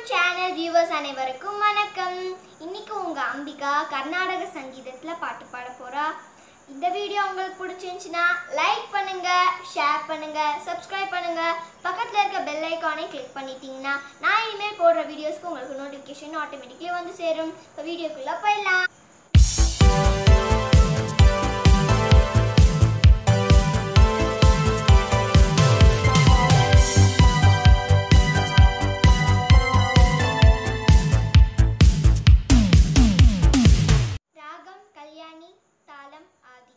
channel viewers அனைவருக்கும் வணக்கம் இன்னைக்கு உங்க அம்பிகா கர்நாடக சங்கீதத்துல பாட்டு பாட போறா இந்த வீடியோ உங்களுக்கு பிடிச்சிருந்துச்சுன்னா லைக் பண்ணுங்க ஷேர் பண்ணுங்க சப்ஸ்கிரைப் பண்ணுங்க பக்கத்துல இருக்க பெல் ஐக்கானை கிளிக் பண்ணிட்டீங்கன்னா நான் இனிமேல் போடுற வீடியோஸ்க்கு உங்களுக்கு நோட்டிஃபிகேஷன் ஆட்டோமேட்டிக்லி வந்து சேரும் இப்போ வீடியோக்குள்ள போயிடலாம் ராகம் கல்யாணி தாளம் ஆதி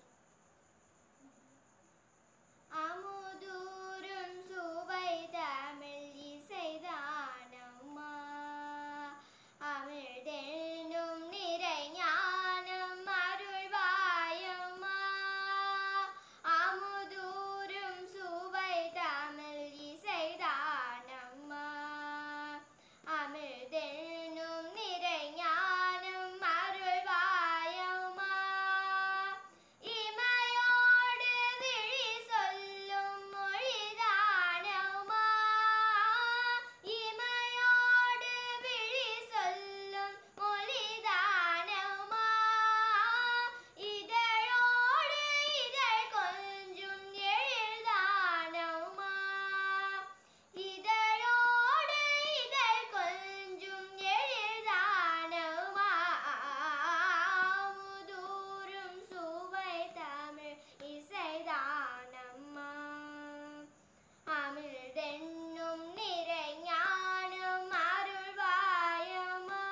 அமுதூரும் சுவை தமிழ் இசைதானம்மா அமிழ்தெனும் நிறை ஞானம் அருள்வாயம்மா அமுதூரும் சுவை தமிழ் இசைதானம்மா அமிழ்தெனும் நிறை ஞானம் அருள்வாயம்மா இமையோடு விழி சொல்லும் மொழிதானம்மா இமையோடு விழி சொல்லும் மொழிதானம்மா இதழோடு இதழ் கொஞ்சும் எழில்தானம்மா இதழோடு இதழ் கொஞ்சும் எழில்தானம்மா அமுதூரும் சுவை தமிழ் இசைதானம்மா அமிழ்தென்னும் நிறை ஞானம் அருள்வாயம்மா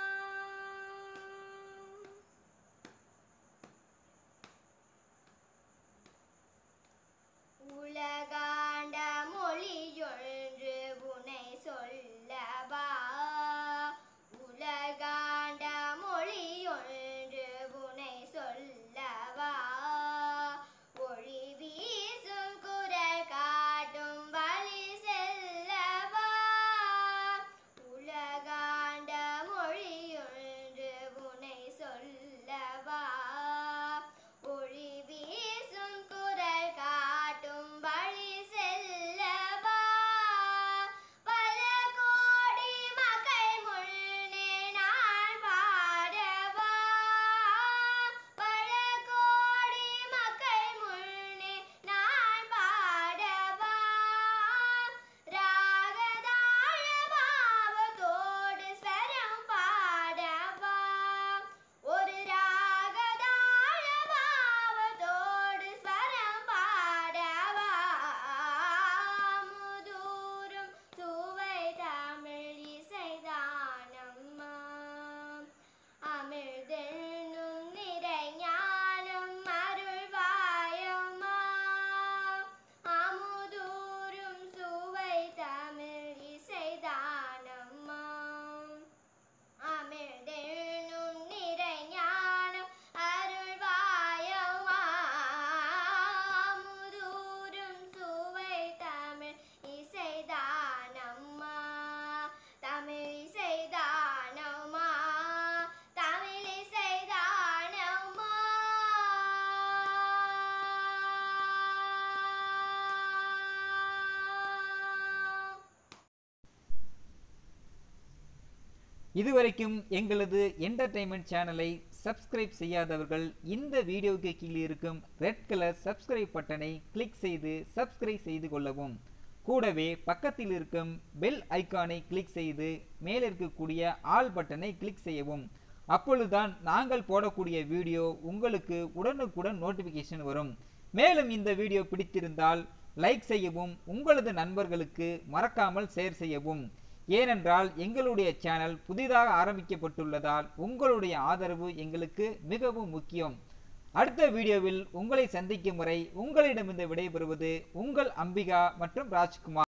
உலகாண்ட மொழியொன்று உனை சொல்லவா உலகாண்ட மொழியொன்று உனை சொல்லவா ஒளி வீசும் குரல் காட்டும் வழி செல்லவா உலகாண்ட மொழியொன்று உனை சொல்லவா ஒளி வீசும் குரல் காட்டும் வழி செல்லவா பல கோடி மக்கள் முன்னே நான் பாடவா பல கோடி மக்கள் முன்னே நான் பாடவா ராகதாள பாவத்தோடு ஸ்வரம் பாடவா ஒரு ராகதாள பாவத்தோடு ஸ்வரம் பாடவா முதூரும் சுவை தமிழ் இசைதானம்மா அமிழ்தென்னும் நிறை ஞானம் அருள்வாயம்மா அமுதூரும் சுவை தமிழ் இசைதானம்மா அமிழ்தென்னும் நிறை ஞானம் அருள்வாயம்மா அமுதூரும் சுவை தமிழ் இசைதானம்மா தமிழ் இசைதானம்மா தமிழ் இசைதானம்மா இதுவரைக்கும் எங்களது என்டர்டைன்மெண்ட் சேனலை சப்ஸ்கிரைப் செய்யாதவர்கள் இந்த வீடியோவுக்கு கீழே இருக்கும் ரெட் கலர் சப்ஸ்கிரைப் பட்டனை கிளிக் செய்து சப்ஸ்கிரைப் செய்து கொள்ளவும் கூடவே பக்கத்தில் இருக்கும் பெல் ஐகானை கிளிக் செய்து மேலே இருக்கக்கூடிய ஆல் பட்டனை கிளிக் செய்யவும் அப்பொழுதுதான் நாங்கள் போடக்கூடிய வீடியோ உங்களுக்கு உடனுக்குடன் நோட்டிஃபிகேஷன் வரும் மேலும் இந்த வீடியோ பிடித்திருந்தால் லைக் செய்யவும் உங்களது நண்பர்களுக்கு மறக்காமல் ஷேர் செய்யவும் ஏனென்றால் எங்களுடைய சேனல் புதிதாக ஆரம்பிக்கப்பட்டுள்ளதால் உங்களுடைய ஆதரவு எங்களுக்கு மிகவும் முக்கியம் அடுத்த வீடியோவில் உங்களை சந்திக்கும் வரை உங்களிடமிருந்து விடைபெறுவது உங்கள் அம்பிகா மற்றும் ராஜ்குமார்